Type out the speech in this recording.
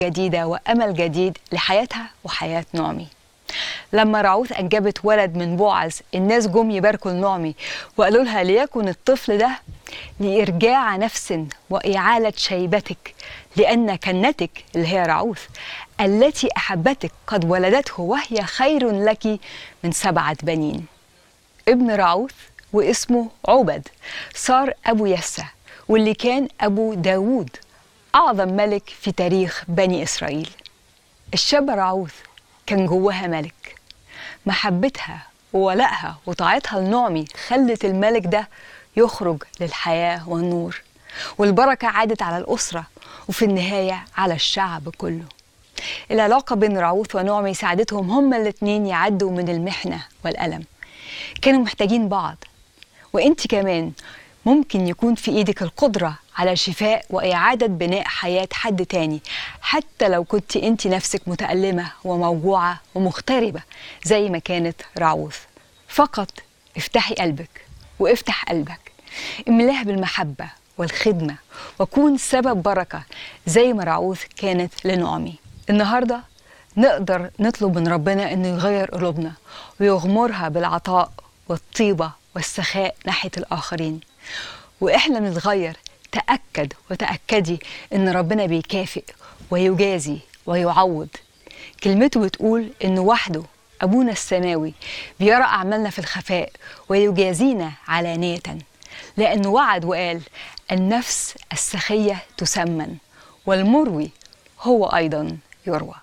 جديدة وأمل جديد لحياتها وحياة نعمي لما رعوث أنجبت ولد من بوعز الناس جم يباركوا لنعمي وقالوا لها ليكن الطفل ده لإرجاع نفس وإعالة شيبتك لأن كنتك اللي هي رعوث التي أحبتك قد ولدته وهي خير لك من سبعة بنين ابن رعوث واسمه عبد صار أبو يسى واللي كان أبو داوود أعظم ملك في تاريخ بني إسرائيل الشابة رعوث كان جواها ملك محبتها وولائها وطاعتها لنعمي خلت الملك ده يخرج للحياة والنور والبركة عادت على الأسرة وفي النهاية على الشعب كله العلاقة بين رعوث ونعمي ساعدتهم هما الاتنين يعدوا من المحنة والألم كانوا محتاجين بعض وانت كمان ممكن يكون في ايدك القدرة على شفاء وإعادة بناء حياة حد تاني حتى لو كنت انت نفسك متألمة وموجوعة ومغتربة زي ما كانت رعوث فقط افتحي قلبك وافتح قلبك املاه بالمحبة والخدمة وكون سبب بركة زي ما رعوث كانت لنعمي النهاردة نقدر نطلب من ربنا انه يغير قلوبنا ويغمرها بالعطاء والطيبة والسخاء ناحية الآخرين وإحنا بنتغير تأكد وتأكدي إن ربنا بيكافئ ويجازي ويعوض كلمته بتقول إن وحده أبونا السماوي بيرى أعمالنا في الخفاء ويجازينا علانية لأنه وعد وقال النفس السخية تسمن والمروي هو أيضا يروى